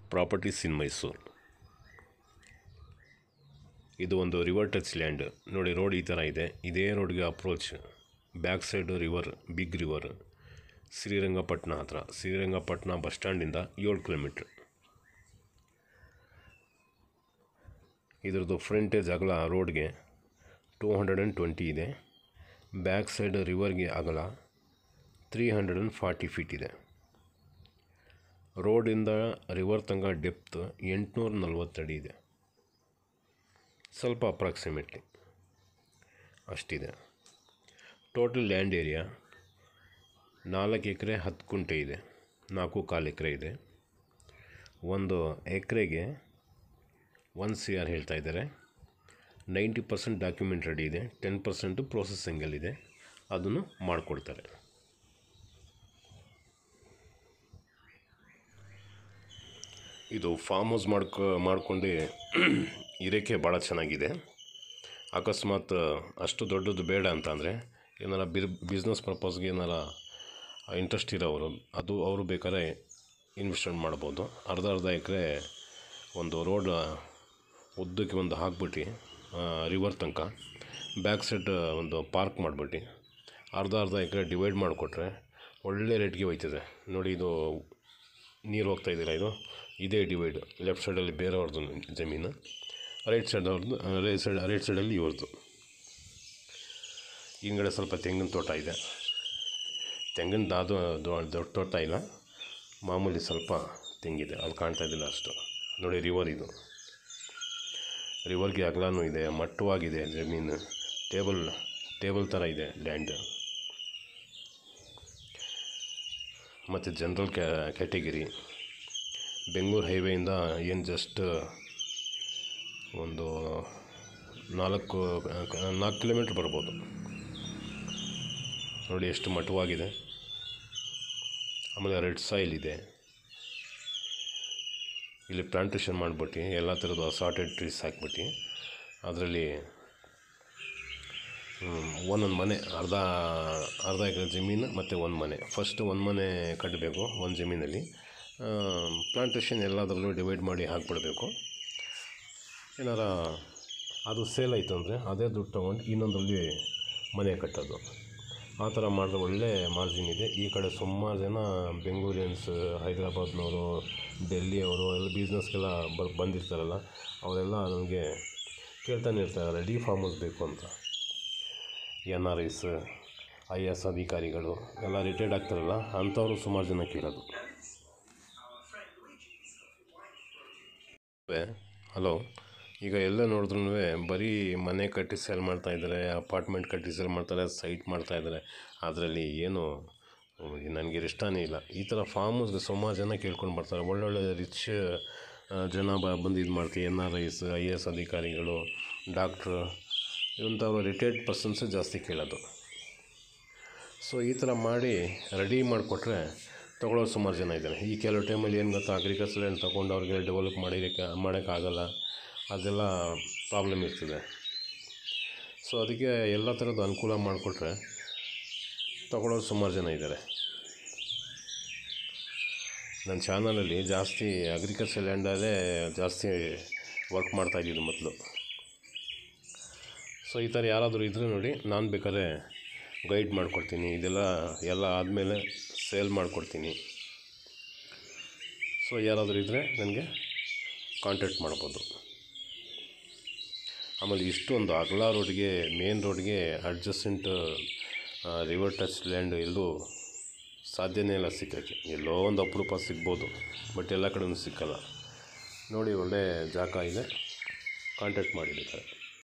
properties ಇನ್ ಮೈಸೂರು ಇದು ಒಂದು river touch land ನೋಡಿ ರೋಡ್ ಈ ಥರ ಇದೆ ಇದೇ ರೋಡ್ಗೆ approach back side river big river Srirangapatna ಹತ್ರ ಶ್ರೀರಂಗಪಟ್ಟಣ ಬಸ್ ಸ್ಟ್ಯಾಂಡಿಂದ ಏಳು ಕಿಲೋಮೀಟ್ರ್ ಇದ್ರದ್ದು ಫ್ರಂಟೇಜ್ ಅಗಲ ರೋಡ್ಗೆ ಟೂ ಹಂಡ್ರೆಡ್ ಆ್ಯಂಡ್ ಟ್ವೆಂಟಿ ಇದೆ ಬ್ಯಾಕ್ ಸೈಡ್ ರಿವರ್ಗೆ ಅಗಲ three hundred and forty feet ಇದೆ ರೋಡಿಂದ ರಿವರ್ ತನಕ ಡೆಪ್ತ್ ಎಂಟುನೂರ ನಲ್ವತ್ತಡಿ ಇದೆ ಸ್ವಲ್ಪ ಅಪ್ರಾಕ್ಸಿಮೇಟ್ಲಿ ಅಷ್ಟಿದೆ ಟೋಟಲ್ ಲ್ಯಾಂಡ್ ಏರಿಯಾ ನಾಲ್ಕು ಎಕರೆ ಹತ್ತು ಕುಂಟೆ ಇದೆ ನಾಲ್ಕು ಕಾಲು ಎಕರೆ ಇದೆ ಒಂದು ಎಕರೆಗೆ ಒನ್ ಸಿ ಆರ್ ಹೇಳ್ತಾ ಇದ್ದಾರೆ ನೈಂಟಿ ಪರ್ಸೆಂಟ್ ಡಾಕ್ಯುಮೆಂಟ್ ರೆಡಿ ಇದೆ ಟೆನ್ ಪರ್ಸೆಂಟು ಪ್ರೊಸೆಸಿಂಗಲ್ಲಿದೆ ಅದನ್ನು ಮಾಡಿಕೊಡ್ತಾರೆ ಇದು ಫಾರ್ಮ್ ಹೌಸ್ ಮಾಡ್ಕೊ ಮಾಡ್ಕೊಂಡು ಇರೋಕ್ಕೆ ಭಾಳ ಚೆನ್ನಾಗಿದೆ ಅಕಸ್ಮಾತ್ ಅಷ್ಟು ದೊಡ್ಡದು ಬೇಡ ಅಂತಂದರೆ ಏನಾರ ಬಿರ್ ಬಿಸ್ನೆಸ್ ಪರ್ಪಸ್ಗೆ ಏನಾರ ಇಂಟ್ರೆಸ್ಟ್ ಇರೋರು ಅದು ಅವರು ಬೇಕಾದ್ರೆ ಇನ್ವೆಸ್ಟ್ಮೆಂಟ್ ಮಾಡ್ಬೋದು ಅರ್ಧ ಅರ್ಧ ಎಕರೆ ಒಂದು ರೋಡ್ ಉದ್ದಕ್ಕೆ ಒಂದು ಹಾಕ್ಬಿಟ್ಟು ರಿವರ್ ತನಕ ಬ್ಯಾಕ್ ಸೈಡ್ ಒಂದು ಪಾರ್ಕ್ ಮಾಡಿಬಿಟ್ಟು ಅರ್ಧ ಅರ್ಧ ಎಕರೆ ಡಿವೈಡ್ ಮಾಡಿಕೊಟ್ರೆ ಒಳ್ಳೆ ರೇಟ್ಗೆ ಹೋಯ್ತದೆ ನೋಡಿ ಇದು ನೀರು ಹೋಗ್ತಾ ಇದೆಯಲ್ಲ ಇದು ಇದೇ ಡಿವೈಡ್ ಲೆಫ್ಟ್ ಸೈಡಲ್ಲಿ ಬೇರೆಯವ್ರದ್ದು ಜಮೀನು ರೈಟ್ ಸೈಡ್ ಅವ್ರದ್ದು ರೈಟ್ ಸೈಡ್ ರೈಟ್ ಸೈಡಲ್ಲಿ ಇವ್ರದ್ದು ಹಿಂದ್ಗಡೆ ಸ್ವಲ್ಪ ತೆಂಗಿನ ತೋಟ ಇದೆ ತೆಂಗಿನ ಅದು ದೊಡ್ಡ ತೋಟ ಇಲ್ಲ ಮಾಮೂಲಿ ಸ್ವಲ್ಪ ತೆಂಗಿದೆ ಅಲ್ಲಿ ಕಾಣ್ತಾ ಇದ್ದಿಲ್ಲ ಅಷ್ಟು ನೋಡಿ ರಿವರ್ ಇದು ರಿವರ್ಗೆ ಅಗಲನೂ ಇದೆ ಮಟ್ಟವಾಗಿದೆ ಜಮೀನು ಟೇಬಲ್ ಟೇಬಲ್ ಥರ ಇದೆ ಲ್ಯಾಂಡ್ ಮತ್ತು ಜನರಲ್ ಕ್ಯಾ ಕ್ಯಾಟಗಿರಿ ಬೆಂಗಳೂರು ಹೈವೇಯಿಂದ ಏನು ಜಸ್ಟ್ ಒಂದು ನಾಲ್ಕು ನಾಲ್ಕು ಕಿಲೋಮೀಟ್ರ್ ಬರ್ಬೋದು ನೋಡಿ ಎಷ್ಟು ಮಟ್ಟವಾಗಿದೆ ಆಮೇಲೆ ರೆಡ್ ಸಾಯಿಲ್ ಇದೆ ಇಲ್ಲಿ ಪ್ಲಾಂಟೇಷನ್ ಮಾಡಿಬಿಟ್ಟು ಎಲ್ಲ ಥರದ್ದು ಅಸಾರ್ಟೆಡ್ ಟ್ರೀಸ್ ಹಾಕ್ಬಿಟ್ಟು ಅದರಲ್ಲಿ ಒಂದೊಂದು ಮನೆ ಅರ್ಧ ಅರ್ಧ ಎಕರೆ ಜಮೀನು ಮತ್ತು ಒಂದು ಮನೆ ಫಸ್ಟ್ ಒಂದು ಮನೆ ಕಟ್ಟಬೇಕು ಒಂದು ಜಮೀನಲ್ಲಿ ಪ್ಲಾಂಟೇಷನ್ ಎಲ್ಲದರಲ್ಲೂ ಡಿವೈಡ್ ಮಾಡಿ ಹಾಕ್ಬಿಡ್ಬೇಕು ಏನಾರ ಅದು ಸೇಲ್ ಆಯಿತು ಅಂದರೆ ಅದೇ ದುಡ್ಡು ತೊಗೊಂಡು ಇನ್ನೊಂದರಲ್ಲಿ ಮನೆ ಕಟ್ಟೋದು ಆ ಥರ ಮಾಡಿದ್ರೆ ಒಳ್ಳೆ ಮಾರ್ಜಿನ್ ಇದೆ ಈ ಕಡೆ ಸುಮಾರು ಜನ ಬೆಂಗಳೂರಿಯನ್ಸ್ ಹೈದ್ರಾಬಾದ್ನವರು ಡೆಲ್ಲಿಯವರು ಎಲ್ಲ ಬಿಸ್ನೆಸ್ಗೆಲ್ಲ ಬ ಬಂದಿರ್ತಾರಲ್ಲ ಅವರೆಲ್ಲ ನನಗೆ ಕೇಳ್ತಾನೆ ಇರ್ತಾರೆ ಡಿ ಫಾರ್ಮ್ ಹೌಸ್ ಬೇಕು ಅಂತ N R Is I S ಅಧಿಕಾರಿಗಳು ಎಲ್ಲ ರಿಟೈರ್ಡ್ ಆಗ್ತಾರಲ್ಲ ಅಂಥವರು ಸುಮಾರು ಜನ ಕೇಳೋದು ಹಲೋ ಈಗ ಎಲ್ಲ ನೋಡಿದ್ರೂ ಬರೀ ಮನೆ ಕಟ್ಟಿ ಸೇಲ್ ಮಾಡ್ತಾ ಇದ್ದಾರೆ ಅಪಾರ್ಟ್ಮೆಂಟ್ ಕಟ್ಟಿ ಸೇಲ್ ಮಾಡ್ತಾರೆ ಸೈಟ್ ಮಾಡ್ತಾ ಇದ್ದಾರೆ ಅದರಲ್ಲಿ ಏನು ನನಗೆ ಇಷ್ಟನೇ ಇಲ್ಲ ಈ ಥರ ಫಾರ್ಮ್ ಹೌಸ್ಗೆ ಸುಮಾರು ಜನ ಕೇಳ್ಕೊಂಡು ಬರ್ತಾರೆ ಒಳ್ಳೊಳ್ಳೆ ರಿಚ್ ಜನ ಬ ಬಂದು ಇದು ಮಾಡ್ತೀವಿ N R Is I A S ಅಧಿಕಾರಿಗಳು ಡಾಕ್ಟ್ರು ಇಂಥವ್ರು ರಿಟೈರ್ಡ್ ಪರ್ಸನ್ಸೇ ಜಾಸ್ತಿ ಕೇಳೋದು ಸೊ ಈ ಥರ ಮಾಡಿ ರೆಡಿ ಮಾಡಿಕೊಟ್ರೆ ತೊಗೊಳೋರು ಸುಮಾರು ಜನ ಇದ್ದಾರೆ ಈ ಕೆಲವು ಟೈಮಲ್ಲಿ ಏನು ಗೊತ್ತಾ ಅಗ್ರಿಕಲ್ಚರ್ ಲ್ಯಾಂಡ್ ತೊಗೊಂಡು ಅವ್ರಿಗೆ ಡೆವಲಪ್ ಮಾಡಿರೋಕ್ಕೆ ಮಾಡೋಕ್ಕಾಗಲ್ಲ ಅದೆಲ್ಲ ಪ್ರಾಬ್ಲಮ್ ಇರ್ತದೆ ಸೊ ಅದಕ್ಕೆ ಎಲ್ಲ ಥರದ ಅನುಕೂಲ ಮಾಡಿಕೊಟ್ರೆ ತೊಗೊಳೋರು ಸುಮಾರು ಜನ ಇದ್ದಾರೆ ನನ್ನ ಚಾನಲಲ್ಲಿ ಜಾಸ್ತಿ ಅಗ್ರಿಕಲ್ಚರ್ ಲ್ಯಾಂಡಲ್ಲೇ ಜಾಸ್ತಿ ವರ್ಕ್ ಮಾಡ್ತಾ ಇದ್ದಿದ್ದು ಮೊದಲು ಸೊ ಈ ಥರ ಯಾರಾದರೂ ಇದ್ದರೆ ನೋಡಿ ನಾನು ಬೇಕಾದ್ರೆ ಗೈಡ್ ಮಾಡಿಕೊಡ್ತೀನಿ ಇದೆಲ್ಲ ಎಲ್ಲ ಆದಮೇಲೆ ಸೇಲ್ ಮಾಡಿಕೊಡ್ತೀನಿ ಸೊ ಯಾರಾದರೂ ಇದ್ದರೆ ನನಗೆ ಕಾಂಟ್ಯಾಕ್ಟ್ ಮಾಡ್ಬೋದು ಆಮೇಲೆ ಇಷ್ಟೊಂದು ಅಗಲ ರೋಡ್ಗೆ ಮೇನ್ ರೋಡ್ಗೆ ಅಡ್ಜಸ್ಟೆಂಟ್ ರಿವರ್ ಟಚ್ ಲ್ಯಾಂಡ್ ಎಲ್ಲೂ ಸಾಧ್ಯನೇ ಇಲ್ಲ ಸಿಕ್ಕಕ್ಕೆ ಎಲ್ಲೋ ಒಂದು ಅಪರೂಪ ಸಿಗ್ಬೋದು ಬಟ್ ಎಲ್ಲ ಕಡೆಯೂ ಸಿಕ್ಕಲ್ಲ ನೋಡಿ ಒಳ್ಳೆ ಜಾಗ ಇದೆ ಕಾಂಟ್ಯಾಕ್ಟ್ ಮಾಡಿ ಬೇಕಾದ್ರೆ